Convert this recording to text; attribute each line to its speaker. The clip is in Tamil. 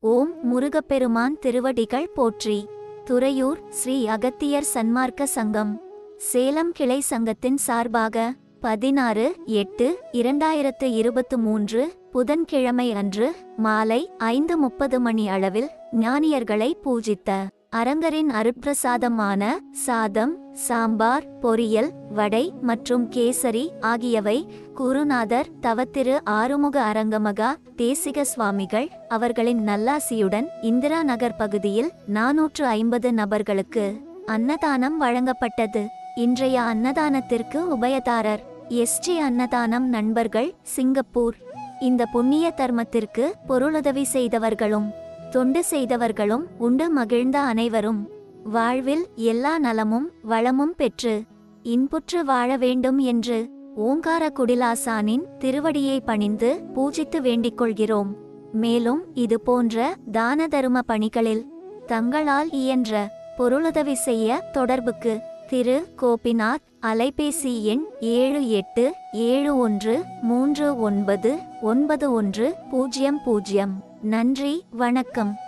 Speaker 1: ஓம் முருகப்பெருமான் திருவடிகள் போற்றி துறையூர் ஸ்ரீ அகத்தியர் சன்மார்க்க சங்கம் சேலம் கிளை சங்கத்தின் சார்பாக பதினாறு எட்டு இரண்டாயிரத்து இருபத்து மூன்று புதன்கிழமை அன்று மாலை ஐந்து முப்பது மணி அளவில் ஞானியர்களை பூஜித்த அரங்கரின் அருட்பிரசாதமான சாதம் சாம்பார் பொரியல் வடை மற்றும் கேசரி ஆகியவை குருநாதர் தவத்திரு ஆறுமுக அரங்கமகா தேசிக சுவாமிகள் அவர்களின் நல்லாசியுடன் இந்திரா நகர் பகுதியில் நாநூற்று ஐம்பது நபர்களுக்கு அன்னதானம் வழங்கப்பட்டது இன்றைய அன்னதானத்திற்கு உபயதாரர் எஸ்டி அன்னதானம் நண்பர்கள் சிங்கப்பூர் இந்த புண்ணிய தர்மத்திற்கு பொருளுதவி செய்தவர்களும் தொண்டு செய்தவர்களும் உண்டு மகிழ்ந்த அனைவரும் வாழ்வில் எல்லா நலமும் வளமும் பெற்று இன்புற்று வாழ வேண்டும் என்று ஓங்கார குடிலாசானின் திருவடியை பணிந்து பூஜித்து வேண்டிக் கொள்கிறோம் மேலும் இது போன்ற தான தரும பணிகளில் தங்களால் இயன்ற பொருளுதவி செய்ய தொடர்புக்கு திரு கோபிநாத் அலைபேசி எண் ஏழு எட்டு ஏழு ஒன்று மூன்று ஒன்பது ஒன்பது ஒன்று பூஜ்ஜியம் பூஜ்ஜியம் நன்றி வணக்கம்